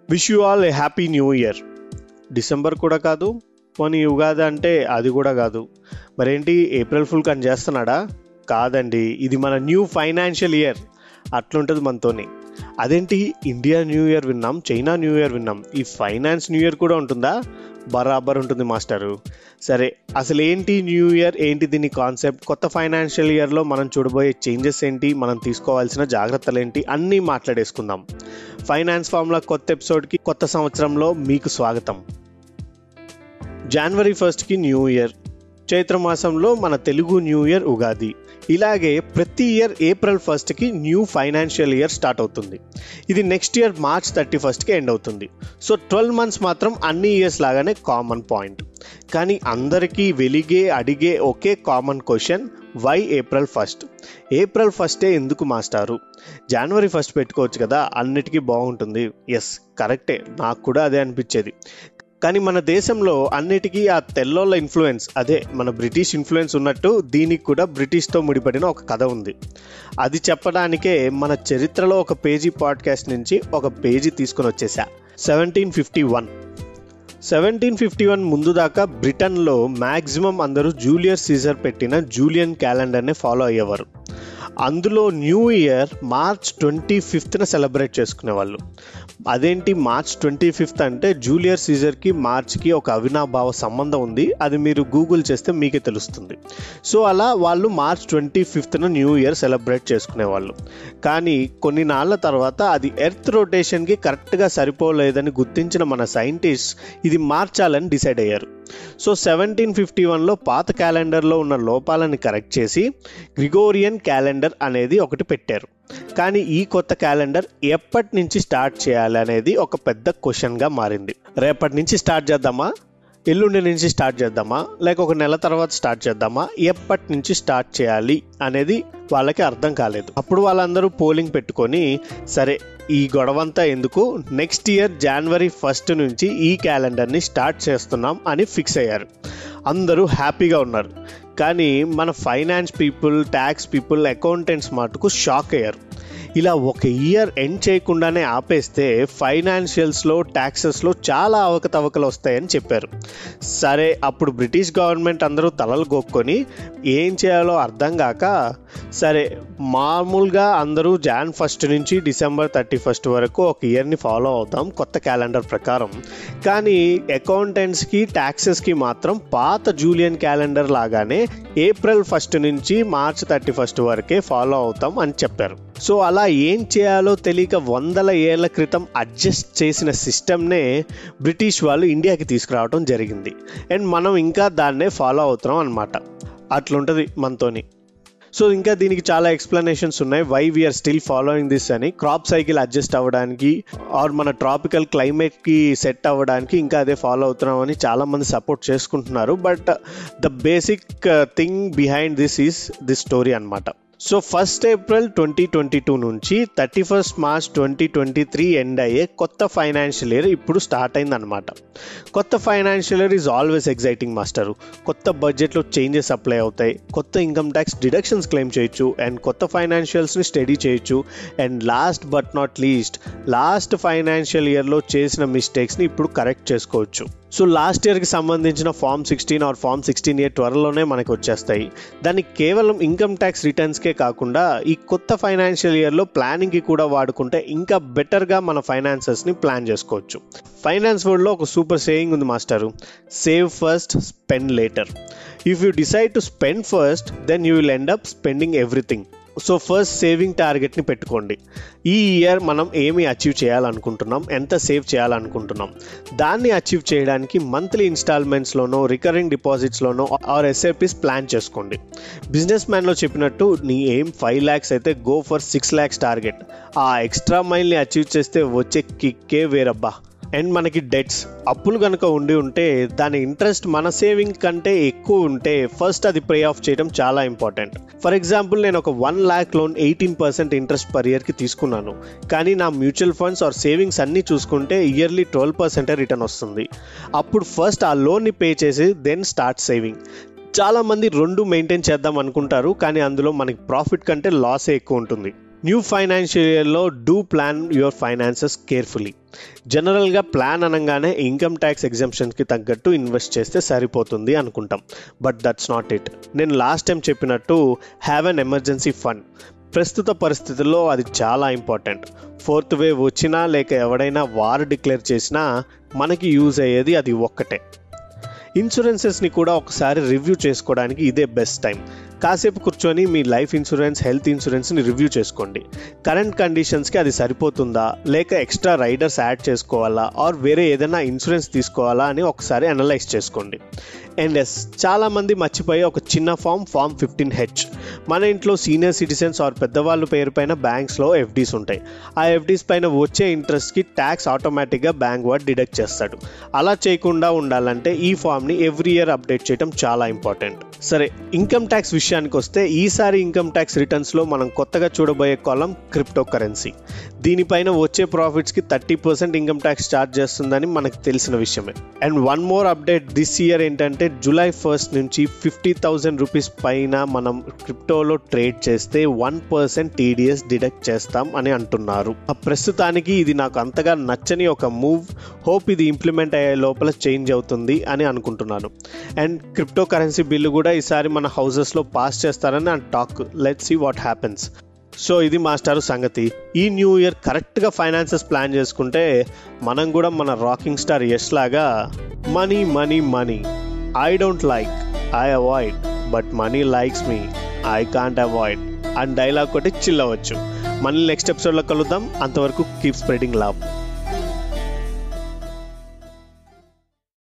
wish you all a happy new year December కూడా కాదు పోనీ ఉగాది అంటే అది కూడా కాదు మరేంటి ఏప్రిల్ ఫుల్ కని చేస్తున్నాడా కాదండి ఇది మన న్యూ ఫైనాన్షియల్ ఇయర్ అట్లుంటుంది మనతోని అదేంటి ఇండియా న్యూ ఇయర్ విన్నాం చైనా న్యూ ఇయర్ విన్నాం ఈ ఫైనాన్స్ న్యూ ఇయర్ కూడా ఉంటుందా బరాబర్ ఉంటుంది మాస్టరు సరే అసలు ఏంటి న్యూ ఇయర్ ఏంటి దీని కాన్సెప్ట్ కొత్త ఫైనాన్షియల్ ఇయర్లో మనం చూడబోయే చేంజెస్ ఏంటి మనం తీసుకోవాల్సిన జాగ్రత్తలు ఏంటి అన్నీ మాట్లాడేసుకుందాం ఫైనాన్స్ ఫార్ములా కొత్త ఎపిసోడ్కి కొత్త సంవత్సరంలో మీకు స్వాగతం జనవరి ఫస్ట్కి న్యూ ఇయర్ చైత్ర మాసంలో మన తెలుగు న్యూ ఇయర్ ఉగాది ఇలాగే ప్రతి ఇయర్ ఏప్రిల్ ఫస్ట్కి న్యూ ఫైనాన్షియల్ ఇయర్ స్టార్ట్ అవుతుంది ఇది నెక్స్ట్ ఇయర్ మార్చ్ థర్టీ ఫస్ట్కి ఎండ్ అవుతుంది సో ట్వెల్వ్ మంత్స్ మాత్రం అన్ని ఇయర్స్ లాగానే కామన్ పాయింట్ కానీ అందరికీ వెలిగే అడిగే ఒకే common question why April first April ఫస్టే ఎందుకు మాస్టారు జనవరి ఫస్ట్ పెట్టుకోవచ్చు కదా అన్నిటికీ బాగుంటుంది ఎస్ కరెక్టే నాకు కూడా అదే అనిపించేది కానీ మన దేశంలో అన్నిటికీ ఆ తెల్లోళ్ళ ఇన్ఫ్లుయెన్స్ అదే మన బ్రిటిష్ ఇన్ఫ్లుయెన్స్ ఉన్నట్టు దీనికి కూడా బ్రిటిష్తో ముడిపడిన ఒక కథ ఉంది అది చెప్పడానికే మన చరిత్రలో ఒక పేజీ పాడ్కాస్ట్ నుంచి ఒక పేజీ తీసుకొని వచ్చేసా seventeen fifty one seventeen fifty one ముందు దాకా బ్రిటన్లో మ్యాక్సిమం అందరూ జూలియర్ సీజర్ పెట్టిన జూలియన్ క్యాలెండర్ని ఫాలో అయ్యేవారు అందులో న్యూ ఇయర్ మార్చ్ ట్వంటీ ఫిఫ్త్న సెలబ్రేట్ చేసుకునేవాళ్ళు అదేంటి మార్చ్ ట్వంటీ ఫిఫ్త్ అంటే జూలియర్ సీజర్కి మార్చ్కి ఒక అవినాభావ సంబంధం ఉంది అది మీరు గూగుల్ చేస్తే మీకే తెలుస్తుంది సో అలా వాళ్ళు మార్చ్ ట్వంటీ ఫిఫ్త్న న్యూ ఇయర్ సెలబ్రేట్ చేసుకునేవాళ్ళు కానీ కొన్ని నాళ్ళ తర్వాత అది ఎర్త్ రొటేషన్కి కరెక్ట్గా సరిపోలేదని గుర్తించిన మన సైంటిస్ట్ ఇది మార్చాలని డిసైడ్ అయ్యారు సో సెవెంటీన్ ఫిఫ్టీ వన్లో పాత క్యాలెండర్లో ఉన్న లోపాలను కరెక్ట్ చేసి గ్రిగోరియన్ క్యాలెండర్ అనేది ఒకటి పెట్టారు కానీ ఈ కొత్త క్యాలెండర్ ఎప్పటి నుంచి స్టార్ట్ చేయాలి అనేది ఒక పెద్ద క్వశ్చన్గా మారింది రేపటి నుంచి స్టార్ట్ చేద్దామా ఎల్లుండి నుంచి స్టార్ట్ చేద్దామా లేక ఒక నెల తర్వాత స్టార్ట్ చేద్దామా ఎప్పటి నుంచి స్టార్ట్ చేయాలి అనేది వాళ్ళకి అర్థం కాలేదు అప్పుడు వాళ్ళందరూ పోలింగ్ పెట్టుకొని సరే ఈ గొడవంతా ఎందుకు నెక్స్ట్ ఇయర్ జనవరి ఫస్ట్ నుంచి ఈ క్యాలెండర్ని స్టార్ట్ చేస్తున్నాం అని ఫిక్స్ అయ్యారు అందరూ హ్యాపీగా ఉన్నారు కానీ మన finance people tax people accountants మటుకు షాక్ అయ్యారు ఇలా ఒక ఇయర్ ఎండ్ చేయకుండానే ఆపేస్తే ఫైనాన్షియల్స్లో ట్యాక్సెస్లో చాలా అవకతవకలు వస్తాయని చెప్పారు సరే అప్పుడు బ్రిటిష్ గవర్నమెంట్ అందరూ తలలు గొక్కొని ఏం చేయాలో అర్థం కాక సరే మామూలుగా అందరూ జాన్ ఫస్ట్ నుంచి డిసెంబర్ థర్టీ ఫస్ట్ వరకు ఒక ఇయర్ని ఫాలో అవుతాం కొత్త క్యాలెండర్ ప్రకారం కానీ అకౌంటెంట్స్కి ట్యాక్సెస్కి మాత్రం పాత జూలియన్ క్యాలెండర్ లాగానే ఏప్రిల్ ఫస్ట్ నుంచి మార్చ్ థర్టీ ఫస్ట్ వరకే ఫాలో అవుతాం అని చెప్పారు సో అలా ఏం చేయాలో తెలియక వందల ఏళ్ల క్రితం అడ్జస్ట్ చేసిన సిస్టమ్నే బ్రిటిష్ వాళ్ళు ఇండియాకి తీసుకురావడం జరిగింది అండ్ మనం ఇంకా దాన్నే ఫాలో అవుతున్నాం అనమాట అట్లుంటుంది మనతోని సో ఇంకా దీనికి చాలా ఎక్స్ప్లెనేషన్స్ ఉన్నాయి why we are still following this అని క్రాప్ సైకిల్ అడ్జస్ట్ అవ్వడానికి ఆర్ మన ట్రాపికల్ క్లైమేట్కి సెట్ అవ్వడానికి ఇంకా అదే ఫాలో అవుతున్నామని చాలా మంది సపోర్ట్ చేసుకుంటున్నారు but the basic thing behind this is this story అనమాట so first April twenty twenty two నుంచి thirty first March twenty twenty three end అయ్యే కొత్త ఫైనాన్షియల్ ఇయర్ ఇప్పుడు స్టార్ట్ అయిందనమాట కొత్త financial year is always exciting మాస్టరు కొత్త బడ్జెట్లో చేంజెస్ అప్లై అవుతాయి కొత్త ఇన్కమ్ ట్యాక్స్ డిడక్షన్స్ క్లెయిమ్ చేయొచ్చు అండ్ కొత్త ఫైనాన్షియల్స్ని స్టడీ చేయొచ్చు and last but not least last financial ఇయర్లో చేసిన మిస్టేక్స్ని ఇప్పుడు కరెక్ట్ చేసుకోవచ్చు సో లాస్ట్ ఇయర్కి సంబంధించిన form sixteen or form sixteen year త్వరలోనే మనకు వచ్చేస్తాయి దాన్ని కేవలం ఇన్కమ్ ట్యాక్స్ రిటర్న్స్కే కాకుండా ఈ కొత్త ఫైనాన్షియల్ ఇయర్లో ప్లానింగ్కి కూడా వాడుకుంటే ఇంకా బెటర్గా మన ఫైనాన్సెస్ని ప్లాన్ చేసుకోవచ్చు ఫైనాన్స్ వరల్డ్లో ఒక సూపర్ సేయింగ్ ఉంది మాస్టరు save first spend later if you decide to spend first then you will end up spending everything so first saving టార్గెట్ని పెట్టుకోండి ఈ ఇయర్ మనం ఏమి అచీవ్ చేయాలనుకుంటున్నాం ఎంత సేవ్ చేయాలనుకుంటున్నాం దాన్ని అచీవ్ చేయడానికి మంత్లీ ఇన్స్టాల్మెంట్స్లోనో రికరింగ్ డిపాజిట్స్లోనో ఆర్ ఎస్ఐపిస్ ప్లాన్ చేసుకోండి బిజినెస్ మ్యాన్లో చెప్పినట్టు నీ ఏం ఫైవ్ ల్యాక్స్ అయితే go for six lakhs target ఆ ఎక్స్ట్రా మైల్ని అచీవ్ చేస్తే వచ్చే కిక్కే వేరబ్బా అండ్ మనకి డెట్స్ అప్పులు కనుక ఉండి ఉంటే దాని ఇంట్రెస్ట్ మన సేవింగ్ కంటే ఎక్కువ ఉంటే ఫస్ట్ అది పే ఆఫ్ చేయడం చాలా ఇంపార్టెంట్ ఫర్ ఎగ్జాంపుల్ నేను ఒక one lakh loan eighteen percent interest per ఇయర్కి తీసుకున్నాను కానీ నా మ్యూచువల్ ఫండ్స్ ఆర్ సేవింగ్స్ అన్నీ చూసుకుంటే ఇయర్లీ ట్వెల్వ్ పర్సెంటే రిటర్న్ వస్తుంది అప్పుడు ఫస్ట్ ఆ లోన్ని పే చేసి దెన్ స్టార్ట్ సేవింగ్ చాలా మంది రెండు మెయింటైన్ చేద్దాం అనుకుంటారు కానీ అందులో మనకి ప్రాఫిట్ కంటే లాసే ఎక్కువ ఉంటుంది న్యూ ఫైనాన్షియల్ ఇయర్లో do plan your finances carefully జనరల్గా ప్లాన్ అనగానే ఇన్కమ్ ట్యాక్స్ ఎగ్జామ్షన్కి తగ్గట్టు ఇన్వెస్ట్ చేస్తే సరిపోతుంది అనుకుంటాం బట్ దట్స్ నాట్ ఇట్ నేను లాస్ట్ టైం చెప్పినట్టు హ్యావ్ అన్ ఎమర్జెన్సీ ఫండ్ ప్రస్తుత పరిస్థితుల్లో అది చాలా ఇంపార్టెంట్ ఫోర్త్ వేవ్ వచ్చినా లేక ఎవడైనా వార్ డిక్లేర్ చేసినా మనకి యూజ్ అయ్యేది అది ఒక్కటే ఇన్సూరెన్సెస్ని కూడా ఒకసారి రివ్యూ చేసుకోవడానికి ఇదే బెస్ట్ టైం కాసేపు కూర్చొని మీ లైఫ్ ఇన్సూరెన్స్ హెల్త్ ఇన్సూరెన్స్ని రివ్యూ చేసుకోండి కరెంట్ కండిషన్స్కి అది సరిపోతుందా లేక ఎక్స్ట్రా రైడర్స్ యాడ్ చేసుకోవాలా ఆర్ వేరే ఏదైనా ఇన్సూరెన్స్ తీసుకోవాలా అని ఒకసారి అనలైజ్ చేసుకోండి అండ్ ఎస్ చాలామంది మర్చిపోయే ఒక చిన్న ఫామ్ ఫామ్ ఫిఫ్టీన్ హెచ్ మన ఇంట్లో సీనియర్ సిటిజన్స్ ఆర్ పెద్దవాళ్ళ పేరు పైన బ్యాంక్స్లో ఎఫ్డీస్ ఉంటాయి ఆ ఎఫ్డీస్ పైన వచ్చే ఇంట్రెస్ట్కి ట్యాక్స్ ఆటోమేటిక్గా బ్యాంక్ వాడు డిడక్ట్ చేస్తాడు అలా చేయకుండా ఉండాలంటే ఈ ఫామ్ని ఎవ్రీ ఇయర్ అప్డేట్ చేయడం చాలా ఇంపార్టెంట్ సరే ఇన్కమ్ ట్యాక్స్ విషయానికి వస్తే ఈసారి ఇన్కమ్ ట్యాక్స్ రిటర్న్స్లో మనం కొత్తగా చూడబోయే కాలం క్రిప్టో కరెన్సీ దీనిపైన వచ్చే ప్రాఫిట్స్కి thirty percent income tax charge చేస్తుందని మనకు తెలిసిన విషయమే and one more update this year ఏంటంటే జూలై ఫస్ట్ నుంచి ఫిఫ్టీ థౌజండ్ రూపీస్ పైన మనం క్రిప్టోలో ట్రేడ్ చేస్తే వన్ పర్సెంట్ టీడీఎస్ డిడక్ట్ చేస్తాం అని అంటున్నారు ఆ ప్రస్తుతానికి ఇది నాకు అంతగా నచ్చని ఒక మూవ్ హోప్ ఇది ఇంప్లిమెంట్ అయ్యే లోపల చేంజ్ అవుతుంది అని అనుకుంటున్నాను అండ్ క్రిప్టో కరెన్సీ బిల్లు కూడా ఈసారి మన హౌసెస్లో పాస్ చేస్తారని ఆ talk let see what happens so ఇది మాస్టారు సంగతి ఈ న్యూ ఇయర్ కరెక్ట్గా ఫైనాన్సెస్ ప్లాన్ చేసుకుంటే మనం కూడా మన రాకింగ్ స్టార్ యష్ లాగా money money money I don't like I avoid but money likes me I can't avoid and dialogue కొట్టి చిల్ అవ్వచ్చు మళ్ళీ నెక్స్ట్ ఎపిసోడ్లో కలుద్దాం అంతవరకు కీప్ స్ప్రెడింగ్ లవ్